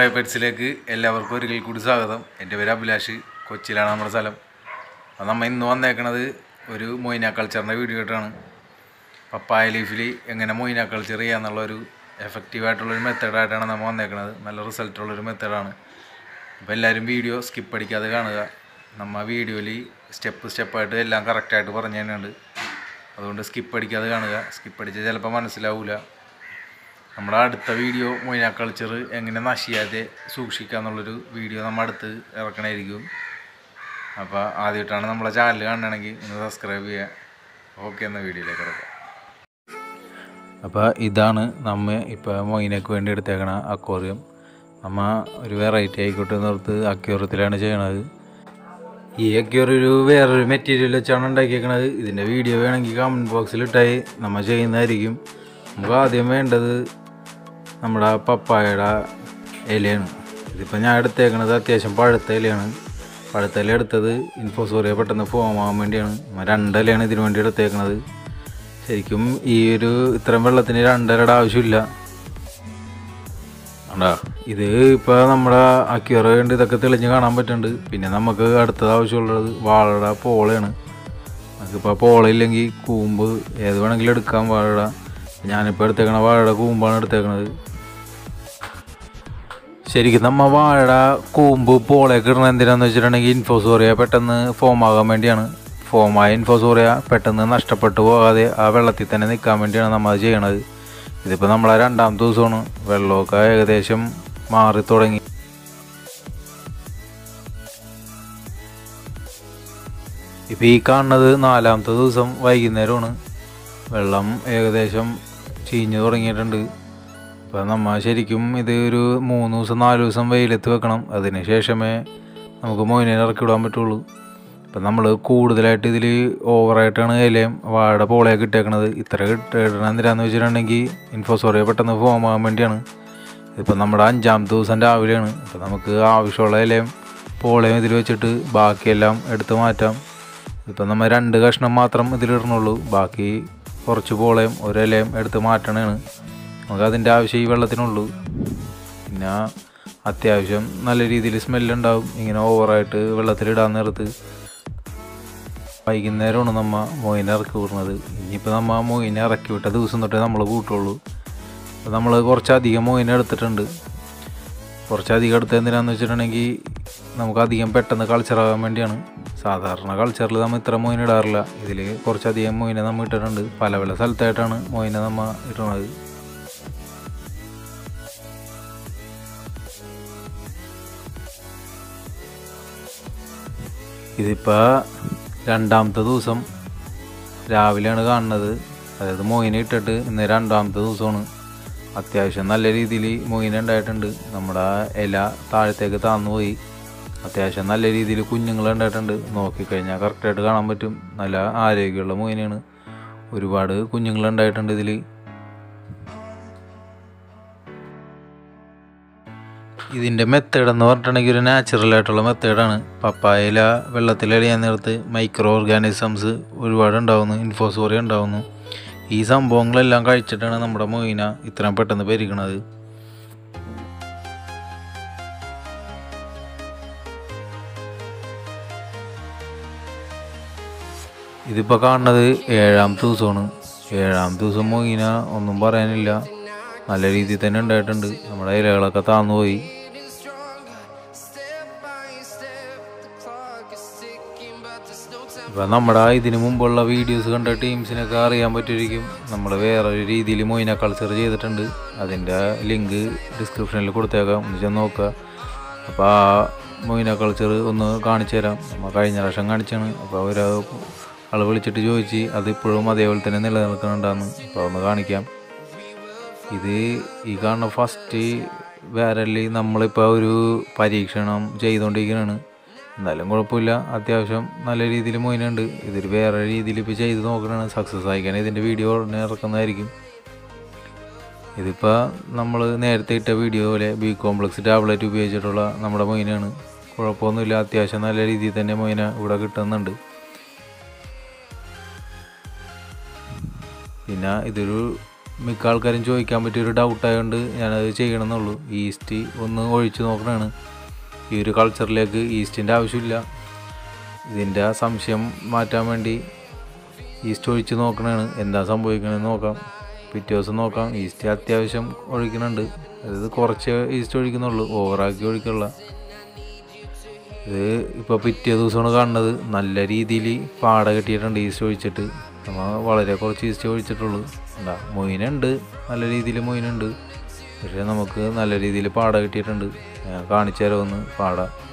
by പെറ്റ്സിലേക്ക് എല്ലാവർക്കും ഒരിക്കൽ കൂടി സ്വാഗതം എൻ്റെ പേര് അഭിലാഷ് കൊച്ചിയിലാണ് നമ്മുടെ സ്ഥലം അത് നമ്മൾ ഇന്ന് വന്നേക്കണത് ഒരു മൊയ്ന കൾച്ചറിൻ്റെ വീഡിയോ ആയിട്ടാണ് പപ്പായ ലീഫിൽ എങ്ങനെ മൊയ്ന കൾച്ചർ ചെയ്യാന്നുള്ള ഒരു എഫക്റ്റീവായിട്ടുള്ളൊരു മെത്തേഡായിട്ടാണ് നമ്മൾ വന്നേക്കണത് നല്ല റിസൾട്ടുള്ളൊരു മെത്തേഡാണ് അപ്പോൾ എല്ലാവരും വീഡിയോ സ്കിപ്പ് അടിക്കാതെ കാണുക നമ്മൾ വീഡിയോയിൽ സ്റ്റെപ്പ് സ്റ്റെപ്പായിട്ട് എല്ലാം കറക്റ്റായിട്ട് പറഞ്ഞു തന്നെയുണ്ട് അതുകൊണ്ട് സ്കിപ്പ് അടിക്കാതെ കാണുക സ്കിപ്പ് അടിച്ചാൽ ചിലപ്പോൾ മനസ്സിലാവില്ല നമ്മുടെ അടുത്ത വീഡിയോ മൊയ്ന കൾച്ചർ എങ്ങനെ നശിയാതെ സൂക്ഷിക്കുക എന്നുള്ളൊരു വീഡിയോ നമ്മൾ അടുത്ത് ഇറക്കണമായിരിക്കും അപ്പോൾ ആദ്യമായിട്ടാണ് നമ്മളെ ചാനൽ കാണണമെങ്കിൽ ഒന്ന് സബ്സ്ക്രൈബ് ചെയ്യുക ഓക്കെ എന്ന വീഡിയോയിലേക്ക് ഇറക്കാം അപ്പോൾ ഇതാണ് നമ്മ ഇപ്പോൾ മൊയിനക്ക് വേണ്ടി എടുത്തേക്കണ അക്വേറിയം നമ്മ ഒരു വെറൈറ്റി ആയിക്കോട്ടെ നിർത്ത് അക്വേറിയത്തിലാണ് ചെയ്യണത് ഈ അക്വേറിയം ഒരു വേറൊരു മെറ്റീരിയൽ വെച്ചാണ് ഉണ്ടാക്കിയേക്കണത് ഇതിൻ്റെ വീഡിയോ വേണമെങ്കിൽ കമൻറ്റ് ബോക്സിൽ ഇട്ടായി നമ്മൾ ചെയ്യുന്നതായിരിക്കും നമുക്ക് ആദ്യം വേണ്ടത് നമ്മുടെ പപ്പായയുടെ ഇലയാണ് ഇതിപ്പോൾ ഞാൻ എടുത്തേക്കണത് അത്യാവശ്യം പഴുത്ത ഇലയാണ് പഴുത്ത ഇല എടുത്തത് ഇൻഫോസോറിയ പെട്ടെന്ന് ഫോം ആവാൻ വേണ്ടിയാണ് നമ്മ രണ്ട് ഇലയാണ് ഇതിനു വേണ്ടി എടുത്തേക്കണത് ശരിക്കും ഈ ഒരു ഇത്രയും വെള്ളത്തിന് രണ്ടരയുടെ ആവശ്യമില്ല കണ്ടാ ഇത് ഇപ്പോൾ നമ്മുടെ അക്യൂറ വേണ്ടി ഇതൊക്കെ തെളിഞ്ഞ് കാണാൻ പറ്റുന്നുണ്ട് പിന്നെ നമുക്ക് അടുത്തത് ആവശ്യമുള്ളത് വാഴയുടെ പോളയാണ് നമുക്കിപ്പോൾ പോളയില്ലെങ്കിൽ കൂമ്പ് ഏത് വേണമെങ്കിലും എടുക്കാം വാഴയുടെ ഞാനിപ്പോൾ എടുത്തേക്കണ വാഴയുടെ കൂമ്പാണ് എടുത്തേക്കണത് ശരിക്കും നമ്മ വാഴയുടെ കൂമ്പ് പോളയൊക്കെ ഇടണത് എന്തിനാന്ന് വെച്ചിട്ടുണ്ടെങ്കിൽ ഇൻഫോസോറിയ പെട്ടെന്ന് ഫോം ആകാൻ വേണ്ടിയാണ് ഫോമായ ഇൻഫോസോറിയ പെട്ടെന്ന് നഷ്ടപ്പെട്ടു പോകാതെ ആ വെള്ളത്തിൽ തന്നെ നിൽക്കാൻ വേണ്ടിയാണ് നമ്മൾ അത് ചെയ്യണത് ഇതിപ്പോൾ നമ്മളെ രണ്ടാമത്തെ ദിവസമാണ് വെള്ളമൊക്കെ ഏകദേശം മാറി തുടങ്ങി ഇപ്പോൾ ഈ കാണുന്നത് നാലാമത്തെ ദിവസം വൈകുന്നേരമാണ് വെള്ളം ഏകദേശം ചീഞ്ഞു തുടങ്ങിയിട്ടുണ്ട് അപ്പോൾ നമ്മൾ ശരിക്കും ഇത് ഒരു മൂന്ന് ദിവസം നാല് ദിവസം വെയിലത്ത് വെക്കണം അതിന് ശേഷമേ നമുക്ക് മൊയിനെ ഇറക്കി വിടാൻ പറ്റുള്ളൂ ഇപ്പം നമ്മൾ കൂടുതലായിട്ട് ഇതിൽ ഓവറായിട്ടാണ് ഇലയും വാഴയുടെ പോളയൊക്കെ ഇട്ടേക്കണത് ഇത്ര ഇടണം എന്തിനാന്ന് വെച്ചിട്ടുണ്ടെങ്കിൽ ഇൻഫോസോറിയ പെട്ടെന്ന് ഫോം ആകാൻ വേണ്ടിയാണ് ഇപ്പം നമ്മുടെ അഞ്ചാമത്തെ ദിവസം രാവിലെയാണ് ഇപ്പം നമുക്ക് ആവശ്യമുള്ള ഇലയും പോളയും ഇതിൽ വെച്ചിട്ട് ബാക്കിയെല്ലാം എടുത്ത് മാറ്റാം ഇപ്പം നമ്മൾ രണ്ട് കഷ്ണം മാത്രം ഇതിലിടണുള്ളൂ ബാക്കി കുറച്ച് പോളയും ഒരിലയും എടുത്ത് മാറ്റണതാണ് നമുക്ക് അതിൻ്റെ ആവശ്യം ഈ വെള്ളത്തിനുള്ളൂ പിന്നെ അത്യാവശ്യം നല്ല രീതിയിൽ സ്മെല്ലുണ്ടാവും ഇങ്ങനെ ഓവറായിട്ട് വെള്ളത്തിലിടാൻ നേരത്ത് വൈകുന്നേരമാണ് നമ്മ മോയിനെ ഇറക്കി വിടുന്നത് ഇനിയിപ്പോൾ നമ്മ മോയിനെ ഇറക്കി വിട്ട ദിവസം തൊട്ടേ നമ്മൾ കൂട്ടുള്ളൂ അപ്പോൾ നമ്മൾ കുറച്ചധികം മോയിനെ എടുത്തിട്ടുണ്ട് കുറച്ചധികം എടുത്ത് എന്തിനാന്ന് വെച്ചിട്ടുണ്ടെങ്കിൽ നമുക്ക് അധികം പെട്ടെന്ന് കൾച്ചറാകാൻ വേണ്ടിയാണ് സാധാരണ കൾച്ചറിൽ നമ്മൾ ഇത്ര മോയിനെ ഇടാറില്ല ഇതിൽ കുറച്ചധികം മോയിനെ നമ്മൾ ഇട്ടിട്ടുണ്ട് പല പല സ്ഥലത്തായിട്ടാണ് മോയിനെ നമ്മൾ ഇടുന്നത് ഇതിപ്പോൾ രണ്ടാമത്തെ ദിവസം രാവിലെയാണ് കാണുന്നത് അതായത് മൊയിനെ ഇട്ടിട്ട് ഇന്ന് രണ്ടാമത്തെ ദിവസമാണ് അത്യാവശ്യം നല്ല രീതിയിൽ മൊയിന ഉണ്ടായിട്ടുണ്ട് നമ്മുടെ ഇല താഴത്തേക്ക് താന്നു പോയി അത്യാവശ്യം നല്ല രീതിയിൽ കുഞ്ഞുങ്ങൾ ഉണ്ടായിട്ടുണ്ട് നോക്കിക്കഴിഞ്ഞാൽ കറക്റ്റായിട്ട് കാണാൻ പറ്റും നല്ല ആരോഗ്യമുള്ള മൊയിനാണ് ഒരുപാട് കുഞ്ഞുങ്ങൾ ഉണ്ടായിട്ടുണ്ട് ഇതിൽ ഇതിൻ്റെ മെത്തേഡ് എന്ന് പറഞ്ഞിട്ടുണ്ടെങ്കിൽ ഒരു നാച്ചുറൽ ആയിട്ടുള്ള മെത്തേഡാണ് പപ്പായയില വെള്ളത്തിൽ എളിയാൻ നേരത്ത് മൈക്രോ ഓർഗാനിസംസ് ഒരുപാട് ഉണ്ടാവുന്നു ഇൻഫോസോറിയ ഉണ്ടാവുന്നു ഈ സംഭവങ്ങളെല്ലാം കഴിച്ചിട്ടാണ് നമ്മുടെ മൊയിന ഇത്രയും പെട്ടെന്ന് പെരുകണത് ഇതിപ്പോൾ കാണുന്നത് ഏഴാമത്തെ ദിവസമാണ് ഏഴാമത്തെ ദിവസം മൊയിന ഒന്നും പറയാനില്ല നല്ല രീതിയിൽ തന്നെ ഉണ്ടായിട്ടുണ്ട് നമ്മുടെ ഇലകളൊക്കെ താന്നുപോയി ഇപ്പം നമ്മുടെ ഇതിന് മുമ്പുള്ള വീഡിയോസ് കണ്ട ടീംസിനൊക്കെ അറിയാൻ പറ്റുമായിരിക്കും നമ്മൾ വേറൊരു രീതിയിൽ മൊയിന കൾച്ചർ ചെയ്തിട്ടുണ്ട് അതിൻ്റെ ലിങ്ക് ഡിസ്ക്രിപ്ഷനിൽ കൊടുത്തേക്കാം ഒന്ന് ചെന്ന് നോക്കുക അപ്പോൾ ആ മൊയിന കൾച്ചർ ഒന്ന് കാണിച്ചു തരാം നമ്മൾ കഴിഞ്ഞ പ്രാവശ്യം കാണിച്ചാണ് അപ്പോൾ അവർ ആൾ വിളിച്ചിട്ട് ചോദിച്ച് അതിപ്പോഴും അതേപോലെ തന്നെ നിലനിൽക്കുന്നുണ്ടാന്ന് അപ്പോൾ ഒന്ന് കാണിക്കാം ഇത് ഈ കാണുന്ന ഫസ്റ്റ് വേരല് നമ്മളിപ്പോൾ ഒരു പരീക്ഷണം ചെയ്തുകൊണ്ടിരിക്കുകയാണ് എന്നാലും കുഴപ്പമില്ല അത്യാവശ്യം നല്ല രീതിയിൽ മൊയിനുണ്ട് ഇതൊരു വേറെ രീതിയിൽ ഇപ്പോൾ ചെയ്ത് നോക്കണതാണ് സക്സസ് ആയിക്കാൻ ഇതിൻ്റെ വീഡിയോ ഉടനെ ഇറക്കുന്നതായിരിക്കും ഇതിപ്പോൾ നമ്മൾ നേരത്തെ ഇട്ട വീഡിയോ പോലെ ബി കോംപ്ലക്സ് ടാബ്ലറ്റ് ഉപയോഗിച്ചിട്ടുള്ള നമ്മുടെ മൊയിനാണ് കുഴപ്പമൊന്നുമില്ല അത്യാവശ്യം നല്ല രീതിയിൽ തന്നെ മൊയിന ഇവിടെ കിട്ടുന്നുണ്ട് പിന്നെ ഇതൊരു മിക്ക ആൾക്കാരും ചോദിക്കാൻ പറ്റിയൊരു ഡൗട്ടായതുകൊണ്ട് ഞാനത് ചെയ്യണമെന്നുള്ളൂ ഈസ്റ്റ് ഒന്ന് ഒഴിച്ച് നോക്കണതാണ് ഈ ഒരു കൾച്ചറിലേക്ക് ഈസ്റ്റിൻ്റെ ആവശ്യമില്ല ഇതിൻ്റെ ആ സംശയം മാറ്റാൻ വേണ്ടി ഈസ്റ്റ് ഒഴിച്ച് നോക്കണതാണ് എന്താ സംഭവിക്കണമെന്ന് നോക്കാം പിറ്റേ ദിവസം നോക്കാം ഈസ്റ്റ് അത്യാവശ്യം ഒഴിക്കുന്നുണ്ട് അതായത് കുറച്ച് ഈസ്റ്റ് ഒഴിക്കുന്നുള്ളൂ ഓവറാക്കി ഒഴിക്കുള്ള ഇത് ഇപ്പോൾ പിറ്റേ ദിവസമാണ് കാണുന്നത് നല്ല രീതിയിൽ പാട കെട്ടിയിട്ടുണ്ട് ഈസ്റ്റ് ഒഴിച്ചിട്ട് നമ്മൾ വളരെ കുറച്ച് ഈസ്റ്റ് ഒഴിച്ചിട്ടുള്ളൂ എന്താ മൊയിനുണ്ട് നല്ല രീതിയിൽ മൊയിനുണ്ട് പക്ഷേ നമുക്ക് നല്ല രീതിയിൽ പാട കിട്ടിയിട്ടുണ്ട് ഞാൻ കാണിച്ചു തരാമെന്ന് പാട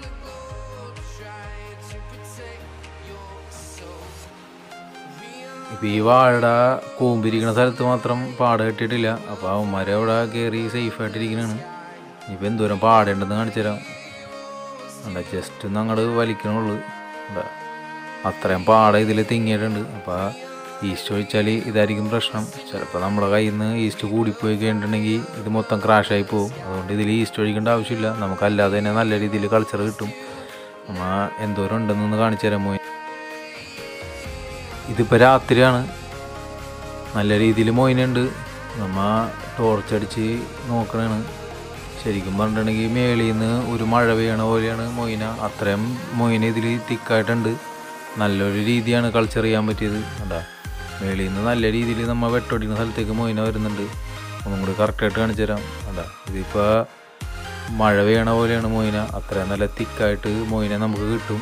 ഇപ്പോൾ ഈ വാഴയുടെ കൂമ്പിരിക്കുന്ന സ്ഥലത്ത് മാത്രം പാട കെട്ടിയിട്ടില്ല അപ്പോൾ അവന്മാരെ അവിടെ കയറി സേഫായിട്ടിരിക്കണതാണ് ഇനിയിപ്പോൾ എന്തോരം പാടയുണ്ടെന്ന് കാണിച്ചു തരാം എന്താ ജസ്റ്റ് ഒന്ന് അങ്ങോട്ട് വലിക്കണുള്ളൂ എന്താ അത്രയും പാട ഇതിൽ തിങ്ങിയിട്ടുണ്ട് അപ്പോൾ ഈസ്റ്റ് ഒഴിച്ചാൽ ഇതായിരിക്കും പ്രശ്നം ചിലപ്പോൾ നമ്മുടെ കയ്യിൽ നിന്ന് ഈസ്റ്റ് കൂടിപ്പോയി കഴിഞ്ഞിട്ടുണ്ടെങ്കിൽ ഇത് മൊത്തം ക്രാഷായി പോകും അതുകൊണ്ട് ഇതിൽ ഈസ്റ്റ് ഒഴിക്കേണ്ട ആവശ്യമില്ല നമുക്കല്ലാതെ തന്നെ നല്ല രീതിയിൽ കൾച്ചർ കിട്ടും നമ്മ എന്തോരം ഉണ്ടെന്നൊന്ന് കാണിച്ചു തരാൻ പോയി ഇതിപ്പോൾ രാത്രിയാണ് നല്ല രീതിയിൽ മൊയിനുണ്ട് നമ്മ ടോർച്ച് അടിച്ച് നോക്കണതാണ് ശരിക്കും പറഞ്ഞിട്ടുണ്ടെങ്കിൽ മേളിൽ നിന്ന് ഒരു മഴ പെയ്യണ പോലെയാണ് മൊയിന അത്രയും മൊയിന ഇതിൽ തിക്കായിട്ടുണ്ട് നല്ലൊരു രീതിയാണ് കൾച്ചർ ചെയ്യാൻ പറ്റിയത് എന്താ മേളിൽ നിന്ന് നല്ല രീതിയിൽ നമ്മൾ വെട്ടൊടിക്കുന്ന സ്ഥലത്തേക്ക് മൊയിന വരുന്നുണ്ട് ഒന്നും കൂടി കറക്റ്റായിട്ട് കാണിച്ചു തരാം എന്താ ഇതിപ്പോൾ മഴ പെയ്യണ പോലെയാണ് മൊയിന അത്രയും നല്ല തിക്കായിട്ട് മൊയിന നമുക്ക് കിട്ടും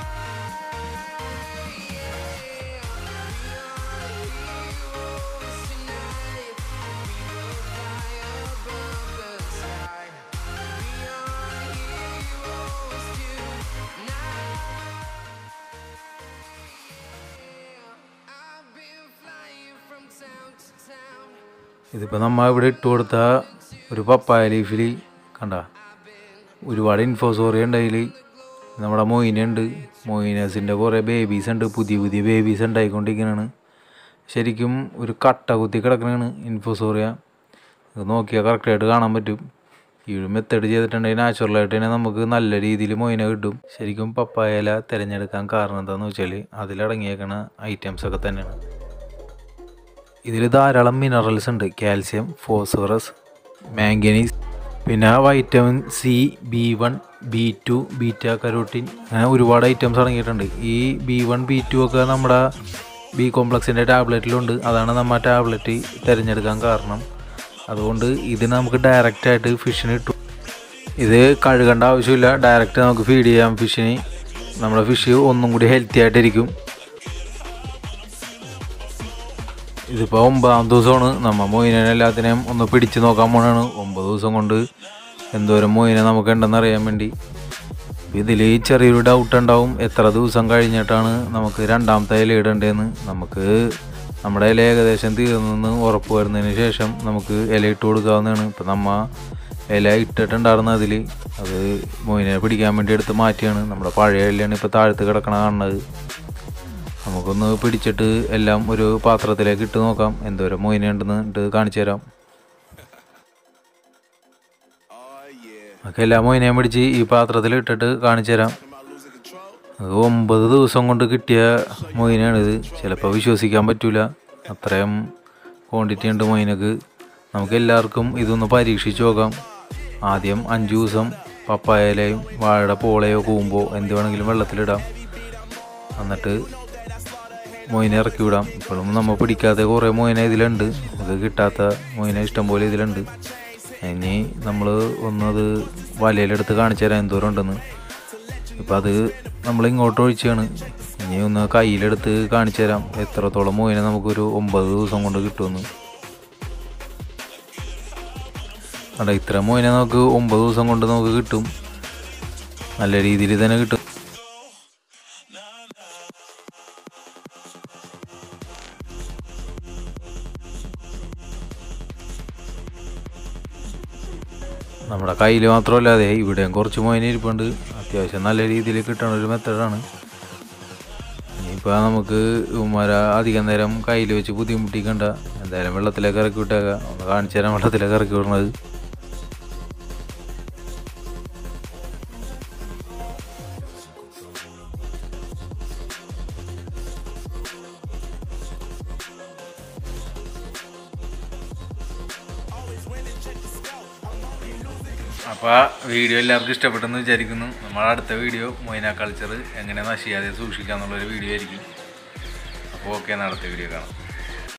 ഇതിപ്പോൾ നമ്മൾ ഇവിടെ ഇട്ട് കൊടുത്ത ഒരു പപ്പായ ലീഫിൽ കണ്ട ഒരുപാട് ഇൻഫോസോറിയ ഉണ്ട് അതിൽ നമ്മുടെ മൊയിനുണ്ട് മൊയിനസിൻ്റെ കുറേ ബേബീസ് ഉണ്ട് പുതിയ പുതിയ ബേബീസ് ഉണ്ടായിക്കൊണ്ടിരിക്കുന്നതാണ് ശരിക്കും ഒരു കട്ട കുത്തി കിടക്കണതാണ് ഇൻഫോസോറിയ ഇത് നോക്കിയാൽ കറക്റ്റായിട്ട് കാണാൻ പറ്റും ഈ ഒരു മെത്തേഡ് ചെയ്തിട്ടുണ്ടെങ്കിൽ നാച്ചുറലായിട്ട് തന്നെ നമുക്ക് നല്ല രീതിയിൽ മൊയിന കിട്ടും ശരിക്കും പപ്പായ ഇല തിരഞ്ഞെടുക്കാൻ കാരണം എന്താണെന്ന് വെച്ചാൽ അതിലടങ്ങിയേക്കണ ഐറ്റംസ് ഒക്കെ തന്നെയാണ് ഇതിൽ ധാരാളം മിനറൽസ് ഉണ്ട് കാൽസ്യം ഫോസ്ഫറസ് മാംഗനീസ് പിന്നെ vitamin C B one B two beta carotene അങ്ങനെ ഒരുപാട് ഐറ്റംസ് അടങ്ങിയിട്ടുണ്ട് ഈ ബി വൺ ബി ടു ഒക്കെ നമ്മുടെ ബി കോംപ്ലക്സിൻ്റെ ടാബ്ലറ്റിലുണ്ട് അതാണ് നമ്മൾ ആ ടാബ്ലറ്റ് തിരഞ്ഞെടുക്കാൻ കാരണം അതുകൊണ്ട് ഇത് നമുക്ക് ഡയറക്റ്റായിട്ട് ഫിഷിന് ഇട്ടു ഇത് കഴുകേണ്ട ആവശ്യമില്ല ഡയറക്റ്റ് നമുക്ക് ഫീഡ് ചെയ്യാം ഫിഷിന് നമ്മുടെ ഫിഷ് ഒന്നും കൂടി ഹെൽത്തി ആയിട്ടിരിക്കും ഇതിപ്പോൾ ഒമ്പതാം ദിവസമാണ് നമ്മൾ മൊയിനെ എല്ലാത്തിനെയും ഒന്ന് പിടിച്ച് നോക്കാൻ പോണാണ് ഒമ്പത് ദിവസം കൊണ്ട് എന്തോരം മൊയിനെ നമുക്ക് ഉണ്ടെന്ന് അറിയാൻ വേണ്ടി ഇതിൽ ചെറിയൊരു ഡൗട്ട് ഉണ്ടാവും എത്ര ദിവസം കഴിഞ്ഞിട്ടാണ് നമുക്ക് രണ്ടാമത്തെ ഇല ഇടേണ്ടതെന്ന് നമുക്ക് നമ്മുടെ ഇല ഏകദേശം തീർന്നെന്ന് ഉറപ്പ് വരുന്നതിന് ശേഷം നമുക്ക് ഇല ഇട്ട് കൊടുക്കാവുന്നതാണ് ഇപ്പം നമ്മ ഇല ഇട്ടിട്ടുണ്ടായിരുന്ന അതിൽ അത് മൊയിനെ പിടിക്കാൻ വേണ്ടി എടുത്ത് മാറ്റിയാണ് നമ്മുടെ പഴയ ഇലയാണ് ഇപ്പോൾ താഴത്ത് കിടക്കണ കാണുന്നത് നമുക്കൊന്ന് പിടിച്ചിട്ട് എല്ലാം ഒരു പാത്രത്തിലേക്ക് ഇട്ട് നോക്കാം എന്തോരം മൊയിനുണ്ടെന്ന് ഇട്ട് കാണിച്ചു തരാം നമുക്ക് എല്ലാ മൊയിനെയും പിടിച്ച് ഈ പാത്രത്തിൽ ഇട്ടിട്ട് കാണിച്ചു തരാം അത് ഒമ്പത് ദിവസം കൊണ്ട് കിട്ടിയ മൊയിനാണിത് ചിലപ്പോൾ വിശ്വസിക്കാൻ പറ്റൂല അത്രയും ക്വാണ്ടിറ്റി ഉണ്ട് മൊയിനക്ക് നമുക്ക് എല്ലാവർക്കും ഇതൊന്ന് പരീക്ഷിച്ച് നോക്കാം ആദ്യം അഞ്ച് ദിവസം പപ്പായയിലെയും വാഴയുടെ പോളയോ കൂമ്പോ എന്ത് വേണമെങ്കിലും വെള്ളത്തിലിടാം എന്നിട്ട് മൊയിനെ ഇറക്കി വിടാം ഇപ്പോഴും നമ്മൾ പിടിക്കാത്ത കുറേ മൊയിന ഇതിലുണ്ട് നമുക്ക് കിട്ടാത്ത മൊയിന ഇഷ്ടംപോലെ ഇതിലുണ്ട് ഇനി നമ്മൾ ഒന്നത് വലയിലെടുത്ത് കാണിച്ചു തരാം എന്തോരം ഉണ്ടെന്ന് ഇപ്പം അത് നമ്മൾ ഇങ്ങോട്ട് ഒഴിച്ചാണ് ഇനി ഒന്ന് കയ്യിലെടുത്ത് കാണിച്ചു തരാം എത്രത്തോളം മൊയിന നമുക്കൊരു ഒമ്പത് ദിവസം കൊണ്ട് കിട്ടുമെന്ന് അല്ല ഇത്ര മൊയിന നമുക്ക് ഒമ്പത് ദിവസം കൊണ്ട് നമുക്ക് കിട്ടും നല്ല രീതിയിൽ തന്നെ കിട്ടും നമ്മുടെ കയ്യിൽ മാത്രമല്ല അതെ ഇവിടെയും കുറച്ച് മൊയിന ഇരിപ്പുണ്ട് അത്യാവശ്യം നല്ല രീതിയിൽ കിട്ടുന്ന ഒരു മെത്തഡാണ് ഇനിയിപ്പോൾ നമുക്ക് ഉമ്മാര അധികം നേരം കയ്യിൽ വെച്ച് ബുദ്ധിമുട്ടിക്കണ്ട എന്തായാലും വെള്ളത്തിലേക്ക് ഇറക്കി വിട്ടേക്കാം ഒന്ന് കാണിച്ചു തരാം വെള്ളത്തിലേക്ക് ഇറക്കി വിടണത് അപ്പോൾ വീഡിയോ എല്ലാവർക്കും ഇഷ്ടപ്പെട്ടെന്ന് വിചാരിക്കുന്നു നമ്മുടെ അടുത്ത വീഡിയോ മൊയ്ന കൾച്ചർ എങ്ങനെ നശിയാതെ സൂക്ഷിക്കുക എന്നുള്ളൊരു വീഡിയോ ആയിരിക്കും അപ്പോൾ ഓക്കെ അടുത്ത വീഡിയോ കാണാം